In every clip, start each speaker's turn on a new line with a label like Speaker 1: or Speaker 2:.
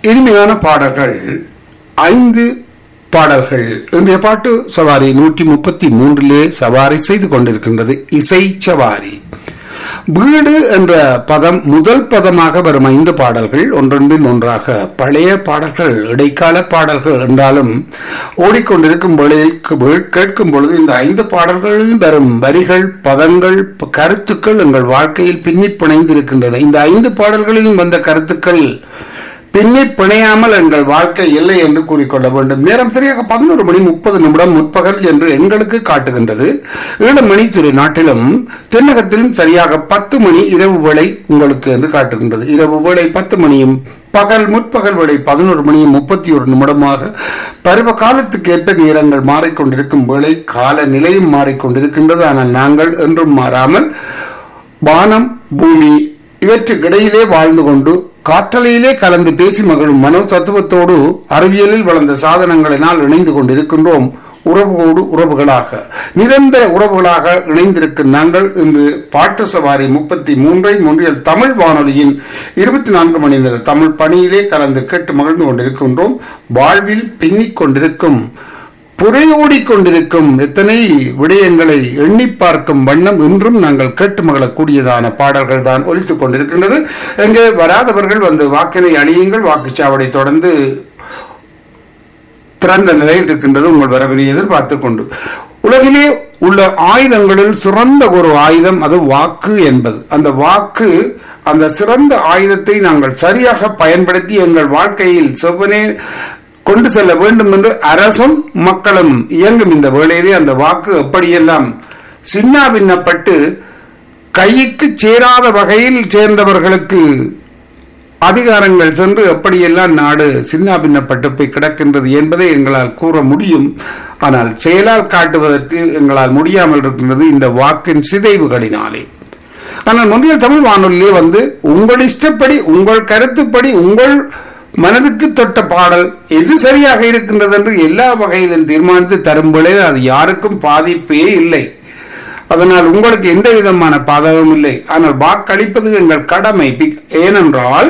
Speaker 1: இனிமையான பாடல்கள் ஐந்து பாடல்கள் இன்றைய பாட்டு சவாரி நூற்றி முப்பத்தி மூன்றிலே சவாரி செய்து கொண்டிருக்கின்றது இசை சவாரி வீடு என்ற பதம் முதல் பதமாக வரும் ஐந்து பாடல்கள் ஒன்றொன்பின் ஒன்றாக பழைய பாடல்கள் இடைக்கால பாடல்கள் என்றாலும் ஓடிக்கொண்டிருக்கும் வேளையில் கேட்கும் பொழுது இந்த ஐந்து பாடல்களில் வரும் வரிகள் பதங்கள் கருத்துக்கள் எங்கள் வாழ்க்கையில் பின்னி பிணைந்திருக்கின்றன இந்த ஐந்து பாடல்களிலும் வந்த கருத்துக்கள் பின்னி பிணையாமல் எங்கள் வாழ்க்கை இல்லை என்று கூறிக்கொள்ள வேண்டும் நேரம் சரியாக பதினோரு மணி முப்பது நிமிடம் முற்பகல் என்று எங்களுக்கு காட்டுகின்றது ஏழு மணி திரு நாட்டிலும் தென்னகத்திலும் சரியாக பத்து மணி இரவு வேளை உங்களுக்கு என்று காட்டுகின்றது இரவு வேளை பத்து மணியும் பகல் முற்பகல் வேளை பதினோரு மணியும் முப்பத்தி ஒரு நிமிடமாக பருவ காலத்துக்கு ஏற்ப நேரங்கள் மாறிக்கொண்டிருக்கும் வேளை கால நிலையும் மாறிக்கொண்டிருக்கின்றது ஆனால் நாங்கள் என்றும் மாறாமல் வானம் பூமி இவற்றுக்கிடையிலே வாழ்ந்து கொண்டு காற்றலையிலே கலந்து பேசி மகிழும் மனோ தத்துவத்தோடு அறிவியலில் வளர்ந்த சாதனங்களினால் இணைந்து கொண்டிருக்கின்றோம் உறவோடு உறவுகளாக நிரந்தர உறவுகளாக இணைந்திருக்கும் நாங்கள் இன்று பாட்டு சவாரி முப்பத்தி மூன்றை முன்றியல் தமிழ் வானொலியின் இருபத்தி நான்கு மணி நேர தமிழ் பணியிலே கலந்து கேட்டு மகிழ்ந்து கொண்டிருக்கின்றோம் வாழ்வில் பின்னிக் கொண்டிருக்கும் புறையோடிக் கொண்டிருக்கும் எத்தனை விடயங்களை எண்ணி பார்க்கும் வண்ணம் இன்றும் நாங்கள் கேட்டு மகளக்கூடியதான பாடல்கள் தான் ஒலித்துக் கொண்டிருக்கின்றது எங்கே வராதவர்கள் வந்து வாக்கினை அழியுங்கள் வாக்குச்சாவடி தொடர்ந்து திறந்த நிலையில் இருக்கின்றது உங்கள் வரவினை எதிர்பார்த்து கொண்டு உலகிலே உள்ள ஆயுதங்களில் சிறந்த ஒரு ஆயுதம் அது வாக்கு என்பது அந்த வாக்கு அந்த சிறந்த ஆயுதத்தை நாங்கள் சரியாக பயன்படுத்தி எங்கள் வாழ்க்கையில் செவ்வனே கொண்டு செல்ல வேண்டும் என்று அரசும் மக்களும் இயங்கும் இந்த வேளையிலே அந்த வாக்கு எப்படியெல்லாம் சின்னாபின்னப்பட்டு கைக்கு சேராத வகையில் சேர்ந்தவர்களுக்கு அதிகாரங்கள் சென்று எப்படியெல்லாம் நாடு சின்னாபின்னப்பட்டு போய் கிடக்கின்றது என்பதை எங்களால் கூற முடியும் ஆனால் செயலால் காட்டுவதற்கு எங்களால் முடியாமல் இருக்கின்றது இந்த வாக்கின் சிதைவுகளினாலே ஆனால் முன்னில் தமிழ் வானொலியிலே வந்து உங்கள் இஷ்டப்படி உங்கள் கருத்துப்படி உங்கள் மனதுக்கு தொட்ட பாடல் எது சரியாக இருக்கின்றது என்று எல்லா வகையிலும் தீர்மானித்து தரும் பொழுது அது யாருக்கும் பாதிப்பே இல்லை அதனால் உங்களுக்கு எந்த விதமான பாதகமும் இல்லை ஆனால் வாக்களிப்பது எங்கள் கடமை ஏனென்றால்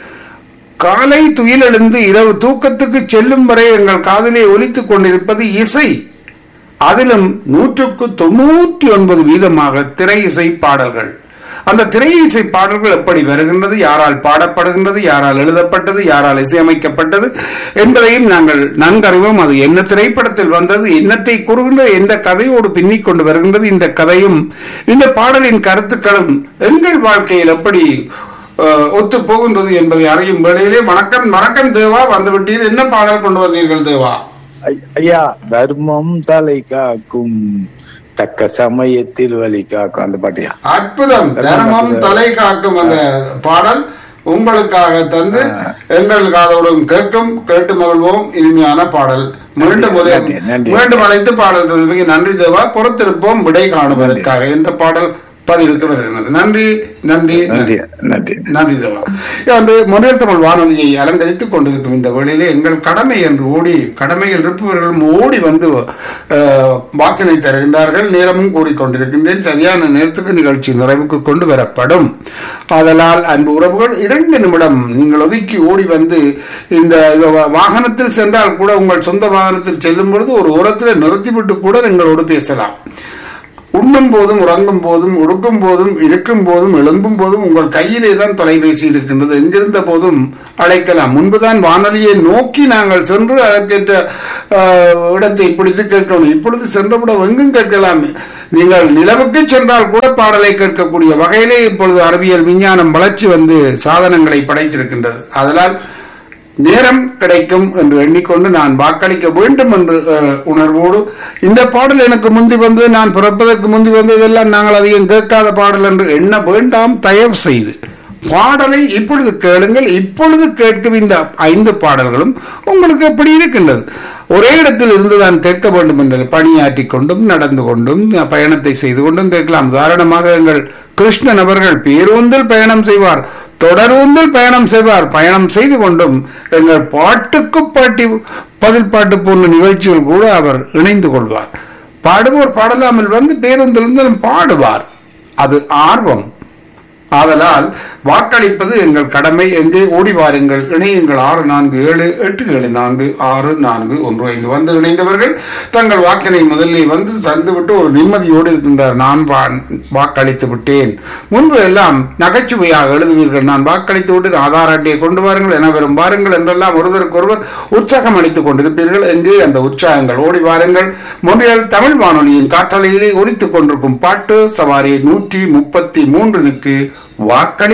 Speaker 1: காலை துயிலெழுந்து இரவு தூக்கத்துக்கு செல்லும் வரை எங்கள் காதலை ஒலித்துக் கொண்டிருப்பது இசை அதிலும் நூற்றுக்கு தொண்ணூற்றி ஒன்பது வீதமாக திரை இசை பாடல்கள் அந்த திரை இசை பாடல்கள் எப்படி வருகின்றது யாரால் பாடப்படுகின்றது யாரால் எழுதப்பட்டது யாரால் இசையமைக்கப்பட்டது என்பதையும் நாங்கள் நன்கறிவோம் அது என்ன திரைப்படத்தில் வந்தது என்னத்தை கூறுகின்ற எந்த கதையோடு பின்னிக் கொண்டு வருகின்றது இந்த கதையும் இந்த பாடலின் கருத்துக்களும் எங்கள் வாழ்க்கையில் எப்படி ஒத்து போகின்றது என்பதை அறியும் வேளையிலே வணக்கம் வணக்கம் தேவா வந்துவிட்டீர் என்ன பாடல் கொண்டு வந்தீர்கள் தேவா
Speaker 2: ஐயா தர்மம் தலை காக்கும் தக்க சமயத்தில் வழி காக்கும் அந்த பாட்டியா
Speaker 1: அற்புதம் தர்மம் தலை காக்கும் அந்த பாடல் உங்களுக்காக தந்து எங்கள் காதோடும் கேட்கும் கேட்டு மகிழ்வோம் இனிமையான பாடல் மீண்டும் மீண்டும் அழைத்து பாடல் தந்தமைக்கு நன்றி தேவா பொறுத்திருப்போம் விடை காணுவதற்காக இந்த பாடல் பதிவுக்கு வருகிறது நன்றி நன்றி
Speaker 2: நன்றி
Speaker 1: நன்றி தேவா என்று முறையில் தமிழ் வானொலியை அலங்கரித்துக் கொண்டிருக்கும் இந்த வேளையிலே எங்கள் கடமை என்று ஓடி கடமையில் இருப்பவர்களும் ஓடி வந்து வாக்கினை தருகின்றார்கள் நேரமும் கூறிக்கொண்டிருக்கின்றேன் சரியான நேரத்துக்கு நிகழ்ச்சி நிறைவுக்கு கொண்டு வரப்படும் ஆதலால் அன்பு உறவுகள் இரண்டு நிமிடம் நீங்கள் ஒதுக்கி ஓடி வந்து இந்த வாகனத்தில் சென்றால் கூட உங்கள் சொந்த வாகனத்தில் செல்லும் பொழுது ஒரு உரத்தில் நிறுத்திவிட்டு கூட எங்களோடு பேசலாம் உண்ணும் போதும் உறங்கும் போதும் உடுக்கும் போதும் இருக்கும் போதும் எழும்பும் போதும் உங்கள் கையிலே தான் தொலைபேசி இருக்கின்றது எங்கிருந்த போதும் அழைக்கலாம் முன்புதான் வானொலியை நோக்கி நாங்கள் சென்று அதற்கேற்ற இடத்தை பிடித்து கேட்கணும் இப்பொழுது சென்றவுடன் எங்கும் கேட்கலாம் நீங்கள் நிலவுக்கு சென்றால் கூட பாடலை கேட்கக்கூடிய வகையிலே இப்பொழுது அறிவியல் விஞ்ஞானம் வளர்ச்சி வந்து சாதனங்களை படைத்திருக்கின்றது அதனால் நேரம் கிடைக்கும் என்று எண்ணிக்கொண்டு நான் வாக்களிக்க வேண்டும் என்று உணர்வோடு இந்த பாடல் எனக்கு முந்தி வந்து நான் பிறப்பதற்கு முந்தி வந்ததெல்லாம் நாங்கள் அதிகம் கேட்காத பாடல் என்று எண்ண வேண்டாம் தயவு செய்து பாடலை இப்பொழுது கேளுங்கள் இப்பொழுது கேட்கும் இந்த ஐந்து பாடல்களும் உங்களுக்கு எப்படி இருக்கின்றது ஒரே இடத்தில் இருந்து தான் கேட்க வேண்டும் என்று பணியாற்றி கொண்டும் நடந்து கொண்டும் பயணத்தை செய்து கொண்டும் கேட்கலாம் உதாரணமாக எங்கள் கிருஷ்ணன் அவர்கள் பேருந்தில் பயணம் செய்வார் தொடர்ந்தில் பயணம் செய்வார் பயணம் செய்து கொண்டும் எங்கள் பாட்டுக்கு பாட்டி பதில் பாட்டு போன்ற நிகழ்ச்சிகள் கூட அவர் இணைந்து கொள்வார் பாடுவோர் பாடலாமல் வந்து பேருந்திலிருந்து பாடுவார் அது ஆர்வம் ஆதலால் வாக்களிப்பது எங்கள் கடமை எங்கே ஓடி வாருங்கள் இணையுங்கள் ஆறு நான்கு ஏழு எட்டு ஏழு நான்கு ஆறு நான்கு ஒன்று ஐந்து வந்து இணைந்தவர்கள் தங்கள் வாக்கினை முதலில் வந்து தந்துவிட்டு ஒரு நிம்மதியோடு இருக்கின்றார் நான் வா- வாக்களித்து விட்டேன் முன்பு எல்லாம் நகைச்சுவையாக எழுதுவீர்கள் நான் வாக்களித்து விட்டு ஆதார் அட்டையை கொண்டு வாருங்கள் என வரும் வாருங்கள் என்றெல்லாம் ஒருவருக்கு ஒருவர் உற்சாகம் அளித்துக் கொண்டிருப்பீர்கள் எங்கே அந்த உற்சாகங்கள் ஓடி வாருங்கள் மொழியால் தமிழ் வானொலியின் காற்றலையிலே ஒலித்துக் கொண்டிருக்கும் பாட்டு சவாரி நூற்றி முப்பத்தி மூன்றுக்கு வாக்களி